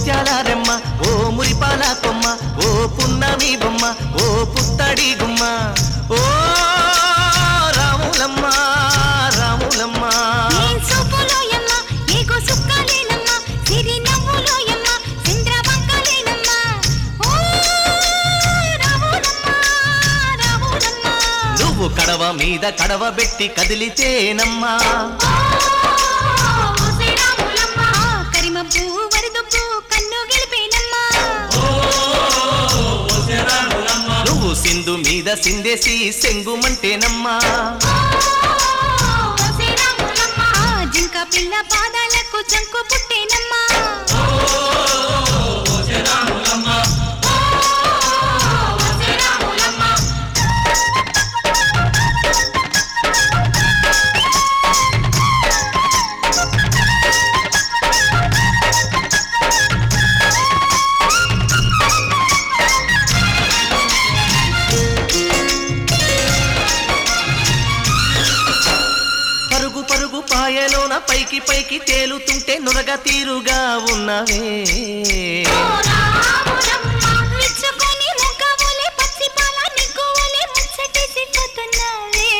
ముత్యాల రెమ్మ ఓ మురిపాల కొమ్మ ఓ పున్నమి బొమ్మ ఓ పుత్తడి గుమ్మ ఓ రాములమ్మ రాములమ్మ ఏం సూపులోయమ్మ ఏగో సుక్కలేనమ్మ సిరి నవ్వులోయమ్మ చంద్రవంకలేనమ్మ ఓ రావులమ్మ రావులమ్మ నువ్వు కడవ మీద కడవ పెట్టి కదిలితేనమ్మా కరిమబ్బు వరదబ్బు కన్ను గెలిపేనమ్మా నువ్వు సింధు మీద సిందేసి సెంగుమంటేనమ్మా జింక పిల్ల పాదాలకు జంకు పుట్టేనమ్మా పరుగు పరుగు పాయలోన పైకి పైకి తేలుతుంటే నురగ తీరుగా ఉన్నవే మెచ్చుకొని ముగ్గవోలే పచ్చి పాల నిగ్గువోలే ముచ్చటేసి పోతున్నావే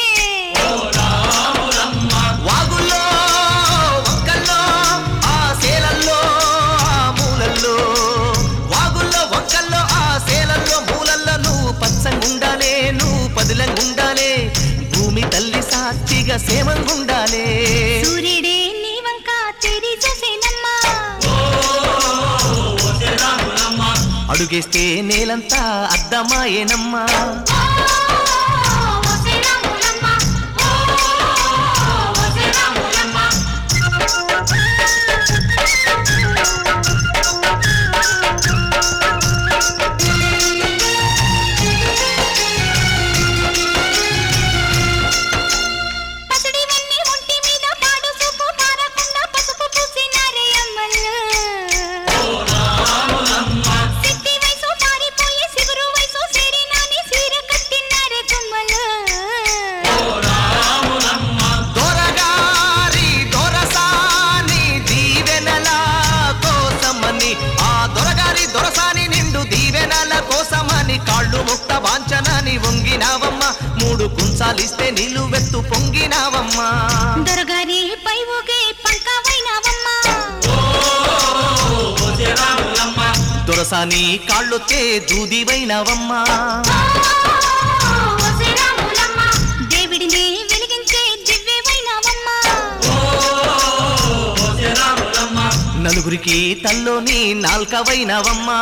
వాగుల్లో వంకల్లో ఆ సేలల్లో ఆ మూలల్లో వాగుల్లో వంకల్లో ఆ సేలల్లో మూలల్లో నువ్వు పచ్చంగుండాలే నువ్వు పదిలంగుండాలే భూమి తల్లి సాక్షిగా సేమంగుండాలే సూర్యుడే నీ వంక తిరి చూసేనమ్మా అడుగేస్తే నేలంతా అద్దమాయేనమ్మా పసిడివన్నీ ఒంటి మీద పాడు సూపు పారకుండా పసుపు పూసినారే అమ్మలు సిట్టి వయసు పారిపోయి సిగురు వయసు సేరినాని సీర కట్టినారే కొమ్మలు దొరగారి దొరసాని దీవెనల కోసమని ఆ దొరగారి దొరసాని నిండు దీవెనల కోసమని కాళ్ళు ముక్త వాంఛనని వంగినావమ్మ మూడు కుంచాలిస్తే నిలువెత్తు పొంగినావమ్మా దొరగారి పై ఊగే పంకవైనావమ్మా దొరసాని కాళ్ళొచ్చే దూదివైనావమ్మా దేవుడిని వెలిగించే దివ్యమైనావమ్మా నలుగురికి తల్లోని నాల్కవైనావమ్మా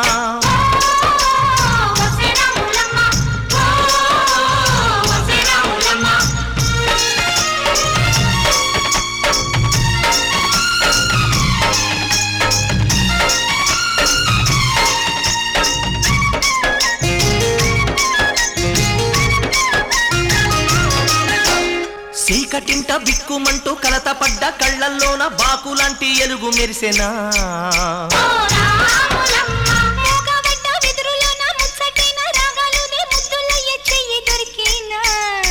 చీకటింట బిక్కుమంటూ కలతపడ్డ కళ్ళల్లోన బాకులాంటి ఎలుగు మెరిసెనా మూగబడ్డ వెదురులోన ముచ్చటైన రాగాలునే ముద్దులయ్యే చెయ్యి దొరికినా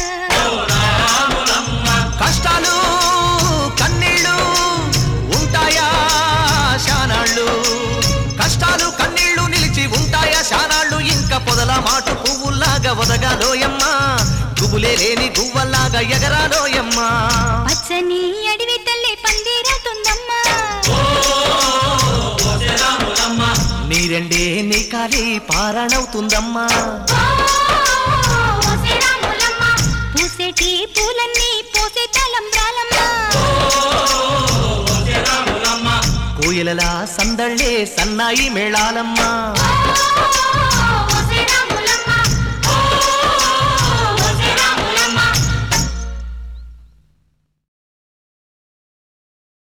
కష్టాలు కన్నీళ్ళు ఉంటాయా శానాళ్ళు కష్టాలు కన్నీళ్లు నిలిచి ఉంటాయా శానాళ్ళు ఇంకా పొదల మాటు పువ్వుల్లాగా వదగాలోయమ్మా గుబులే లేని గువ్వల్లాగా ఎగరాలోయమ్మా పచ్చని అడవి తల్లి పందిరవుతుందమ్మా నీరెండే నీ కాలి పారణవుతుందమ్మా పూసేటి పూలన్నీ పోసే తలంబ్రాలమ్మా కోయలలా సందళ్ళే సన్నాయి మేళాలమ్మా ఓ